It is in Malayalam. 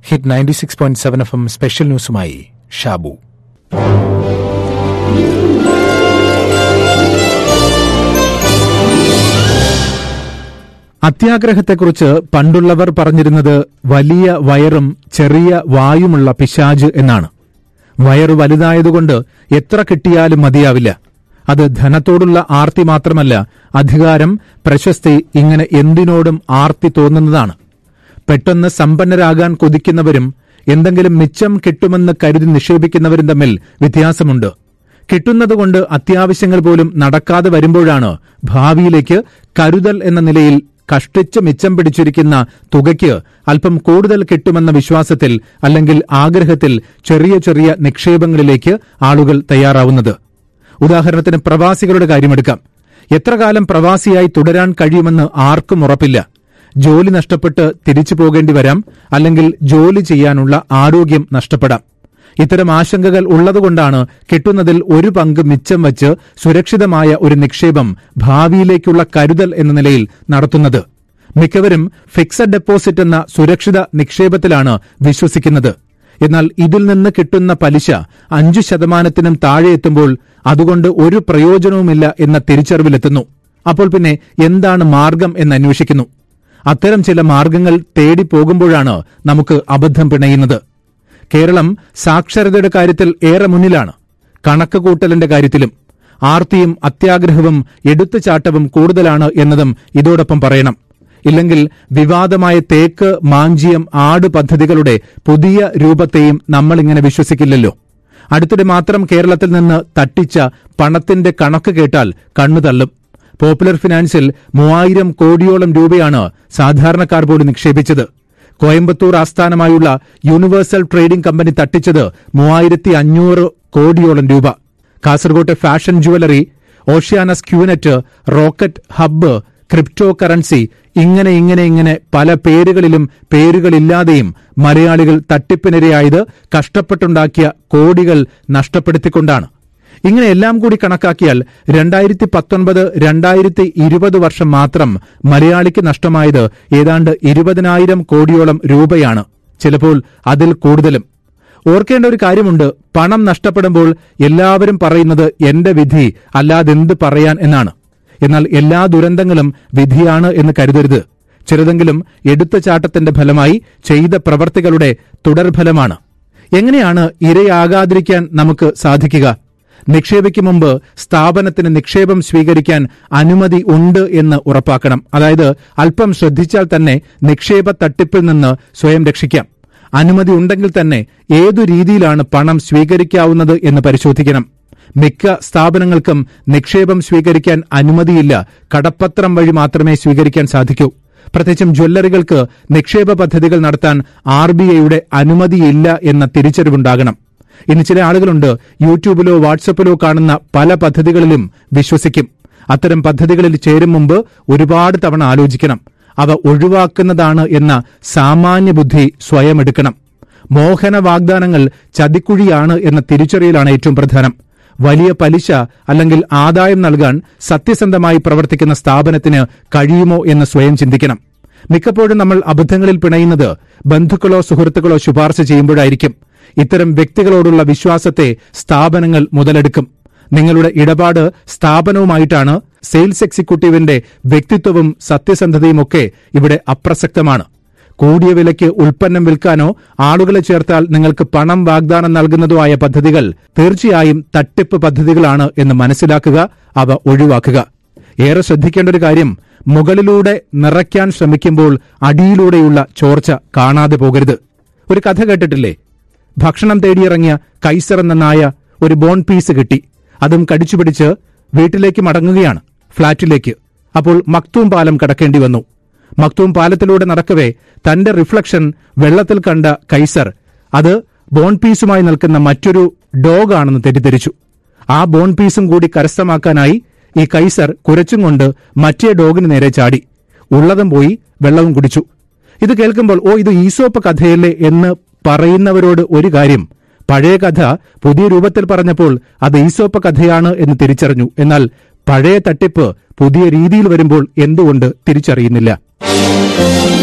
hit ninety six point seven F M special ന്യൂസുമായി ഷാബു അത്യാഗ്രഹത്തെക്കുറിച്ച് പണ്ടുള്ളവർ പറഞ്ഞിരുന്നത് വലിയ വയറും ചെറിയ വായുമുള്ള പിശാജ് എന്നാണ് വയറ് വലുതായതുകൊണ്ട് എത്ര കിട്ടിയാലും മതിയാവില്ല അത് ധനത്തോടുള്ള ആർത്തി മാത്രമല്ല അധികാരം പ്രശസ്തി ഇങ്ങനെ എന്തിനോടും ആർത്തി തോന്നുന്നതാണ് പെട്ടെന്ന് സമ്പന്നരാകാൻ കൊതിക്കുന്നവരും എന്തെങ്കിലും മിച്ചം കിട്ടുമെന്ന് കരുതി നിക്ഷേപിക്കുന്നവരും തമ്മിൽ വ്യത്യാസമുണ്ട് കിട്ടുന്നതുകൊണ്ട് അത്യാവശ്യങ്ങൾ പോലും നടക്കാതെ വരുമ്പോഴാണ് ഭാവിയിലേക്ക് കരുതൽ എന്ന നിലയിൽ കഷ്ടിച്ച് മിച്ചം പിടിച്ചിരിക്കുന്ന തുകയ്ക്ക് അല്പം കൂടുതൽ കിട്ടുമെന്ന വിശ്വാസത്തിൽ അല്ലെങ്കിൽ ആഗ്രഹത്തിൽ ചെറിയ ചെറിയ നിക്ഷേപങ്ങളിലേക്ക് ആളുകൾ തയ്യാറാവുന്നത് ഉദാഹരണത്തിന് പ്രവാസികളുടെ കാര്യമെടുക്കാം എത്ര കാലം പ്രവാസിയായി തുടരാൻ കഴിയുമെന്ന് ആർക്കും ഉറപ്പില്ല ജോലി നഷ്ടപ്പെട്ട് തിരിച്ചു പോകേണ്ടി വരാം അല്ലെങ്കിൽ ജോലി ചെയ്യാനുള്ള ആരോഗ്യം നഷ്ടപ്പെടാം ഇത്തരം ആശങ്കകൾ ഉള്ളതുകൊണ്ടാണ് കിട്ടുന്നതിൽ ഒരു പങ്ക് മിച്ചം വച്ച് സുരക്ഷിതമായ ഒരു നിക്ഷേപം ഭാവിയിലേക്കുള്ള കരുതൽ എന്ന നിലയിൽ നടത്തുന്നത് മിക്കവരും ഫിക്സഡ് ഡെപ്പോസിറ്റ് എന്ന സുരക്ഷിത നിക്ഷേപത്തിലാണ് വിശ്വസിക്കുന്നത് എന്നാൽ ഇതിൽ നിന്ന് കിട്ടുന്ന പലിശ അഞ്ചു ശതമാനത്തിനും താഴെ എത്തുമ്പോൾ അതുകൊണ്ട് ഒരു പ്രയോജനവുമില്ല എന്ന തിരിച്ചറിവിലെത്തുന്നു അപ്പോൾ പിന്നെ എന്താണ് മാർഗം എന്ന് അന്വേഷിക്കുന്നു അത്തരം ചില മാർഗങ്ങൾ തേടി പോകുമ്പോഴാണ് നമുക്ക് അബദ്ധം പിണയുന്നത് കേരളം സാക്ഷരതയുടെ കാര്യത്തിൽ ഏറെ മുന്നിലാണ് കണക്ക് കൂട്ടലിന്റെ കാര്യത്തിലും ആർത്തിയും അത്യാഗ്രഹവും എടുത്തുചാട്ടവും കൂടുതലാണ് എന്നതും ഇതോടൊപ്പം പറയണം ഇല്ലെങ്കിൽ വിവാദമായ തേക്ക് മാഞ്ചിയം ആട് പദ്ധതികളുടെ പുതിയ രൂപത്തെയും നമ്മളിങ്ങനെ വിശ്വസിക്കില്ലല്ലോ അടുത്തിടെ മാത്രം കേരളത്തിൽ നിന്ന് തട്ടിച്ച പണത്തിന്റെ കണക്ക് കേട്ടാൽ കണ്ണു തള്ളും പോപ്പുലർ ഫിനാൻസിൽ മൂവായിരം കോടിയോളം രൂപയാണ് സാധാരണക്കാർ പോലും നിക്ഷേപിച്ചത് കോയമ്പത്തൂർ ആസ്ഥാനമായുള്ള യൂണിവേഴ്സൽ ട്രേഡിംഗ് കമ്പനി തട്ടിച്ചത് മൂവായിരത്തി അഞ്ഞൂറ് കോടിയോളം രൂപ കാസർകോട്ടെ fashion jewellery Oceanus QNet rocket hub crypto currency ഇങ്ങനെ ഇങ്ങനെ ഇങ്ങനെ പല പേരുകളിലും പേരുകളില്ലാതെയും മലയാളികൾ തട്ടിപ്പിനിരയായത് കഷ്ടപ്പെട്ടുണ്ടാക്കിയ കോടികൾ നഷ്ടപ്പെടുത്തിക്കൊണ്ടാണ് ഇങ്ങനെ എല്ലാം കൂടി കണക്കാക്കിയാൽ രണ്ടായിരത്തി പത്തൊൻപത് രണ്ടായിരത്തി ഇരുപത് വർഷം മാത്രം മലയാളിക്ക് നഷ്ടമായത് ഏതാണ്ട് ഇരുപതിനായിരം കോടിയോളം രൂപയാണ് ചിലപ്പോൾ അതിൽ കൂടുതലും ഓർക്കേണ്ട ഒരു കാര്യമുണ്ട് പണം നഷ്ടപ്പെടുമ്പോൾ എല്ലാവരും പറയുന്നത് എന്റെ വിധി അല്ലാതെന്ത് പറയാൻ എന്നാണ് എന്നാൽ എല്ലാ ദുരന്തങ്ങളും വിധിയാണ് എന്ന് കരുതരുത് ചെറുതെങ്കിലും എടുത്തുചാട്ടത്തിന്റെ ഫലമായി ചെയ്ത പ്രവർത്തികളുടെ തുടർഫലമാണ് എങ്ങനെയാണ് ഇരയാകാതിരിക്കാൻ നമുക്ക് സാധിക്കുക നിക്ഷേപിക്കും മുമ്പ് സ്ഥാപനത്തിന് നിക്ഷേപം സ്വീകരിക്കാൻ അനുമതി ഉണ്ട് എന്ന് ഉറപ്പാക്കണം അതായത് അല്പം ശ്രദ്ധിച്ചാൽ തന്നെ നിക്ഷേപ തട്ടിപ്പിൽ നിന്ന് സ്വയം രക്ഷിക്കാം അനുമതി ഉണ്ടെങ്കിൽ തന്നെ ഏതു രീതിയിലാണ് പണം സ്വീകരിക്കാവുന്നത് എന്ന് പരിശോധിക്കണം മിക്ക സ്ഥാപനങ്ങൾക്കും നിക്ഷേപം സ്വീകരിക്കാൻ അനുമതിയില്ല കടപ്പത്രം വഴി മാത്രമേ സ്വീകരിക്കാൻ സാധിക്കൂ പ്രത്യേകിച്ചും ജ്വല്ലറികൾക്ക് നിക്ഷേപ പദ്ധതികൾ നടത്താൻ ആർ ബി ഐയുടെ അനുമതിയില്ല എന്ന തിരിച്ചറിവുണ്ടാകണം ഇനി ചില ആളുകളുണ്ട് യൂട്യൂബിലോ വാട്സപ്പിലോ കാണുന്ന പല പദ്ധതികളിലും വിശ്വസിക്കും അത്തരം പദ്ധതികളിൽ ചേരും മുമ്പ് ഒരുപാട് തവണ ആലോചിക്കണം അവ ഒഴിവാക്കുന്നതാണ് എന്ന സാമാന്യ ബുദ്ധി സ്വയം എടുക്കണം മോഹന വാഗ്ദാനങ്ങൾ ചതിക്കുഴിയാണ് എന്ന തിരിച്ചറിയലാണ് ഏറ്റവും പ്രധാനം വലിയ പലിശ അല്ലെങ്കിൽ ആദായം നൽകാൻ സത്യസന്ധമായി പ്രവർത്തിക്കുന്ന സ്ഥാപനത്തിന് കഴിയുമോ എന്ന് സ്വയം ചിന്തിക്കണം മിക്കപ്പോഴും നമ്മൾ അബദ്ധങ്ങളിൽ പിണയുന്നത് ബന്ധുക്കളോ സുഹൃത്തുക്കളോ ശുപാർശ ചെയ്യുമ്പോഴായിരിക്കും ഇത്തരം വ്യക്തികളോടുള്ള വിശ്വാസത്തെ സ്ഥാപനങ്ങൾ മുതലെടുക്കും നിങ്ങളുടെ ഇടപാട് സ്ഥാപനവുമായിട്ടാണ് സെയിൽസ് എക്സിക്യൂട്ടീവിന്റെ വ്യക്തിത്വവും സത്യസന്ധതയും ഒക്കെ ഇവിടെ അപ്രസക്തമാണ് കൂടിയ വിലയ്ക്ക് ഉൽപ്പന്നം വിൽക്കാനോ ആളുകളെ ചേർത്താൽ നിങ്ങൾക്ക് പണം വാഗ്ദാനം നൽകുന്നതോ ആയ പദ്ധതികൾ തീർച്ചയായും തട്ടിപ്പ് പദ്ധതികളാണ് എന്ന് മനസ്സിലാക്കുക അവ ഒഴിവാക്കുക ഏറെ ശ്രദ്ധിക്കേണ്ട ഒരു കാര്യം മുകളിലൂടെ നിറയ്ക്കാൻ ശ്രമിക്കുമ്പോൾ അടിയിലൂടെയുള്ള ചോർച്ച കാണാതെ പോകരുത് ഒരു കഥ കേട്ടിട്ടില്ലേ ഭക്ഷണം തേടിയിറങ്ങിയ കൈസർ എന്ന നായ ഒരു ബോൺ പീസ് കിട്ടി അതും കടിച്ചുപിടിച്ച് വീട്ടിലേക്ക് മടങ്ങുകയാണ് ഫ്ളാറ്റിലേക്ക് അപ്പോൾ മക്തൂം പാലം കടക്കേണ്ടി വന്നു മക്തൂം പാലത്തിലൂടെ നടക്കവേ തന്റെ റിഫ്ലക്ഷൻ വെള്ളത്തിൽ കണ്ട കൈസർ അത് ബോൺ പീസുമായി നിൽക്കുന്ന മറ്റൊരു ഡോഗ് ആണെന്ന് തെറ്റിദ്ധരിച്ചു ആ ബോൺ പീസും കൂടി കരസ്ഥമാക്കാനായി ഈ കൈസർ കുരച്ചും കൊണ്ട് മറ്റേ ഡോഗിന് നേരെ ചാടി ഉള്ളതും പോയി വെള്ളവും കുടിച്ചു ഇത് കേൾക്കുമ്പോൾ ഓ ഇത് ഈസോപ്പ് കഥയല്ലേ എന്ന് പറയുന്നവരോട് ഒരു കാര്യം പഴയ കഥ പുതിയ രൂപത്തിൽ പറഞ്ഞപ്പോൾ അത് ഈസോപ്പ കഥയാണ് എന്ന് തിരിച്ചറിഞ്ഞു എന്നാൽ പഴയ തട്ടിപ്പ് പുതിയ രീതിയിൽ വരുമ്പോൾ എന്തുകൊണ്ട് തിരിച്ചറിയുന്നില്ല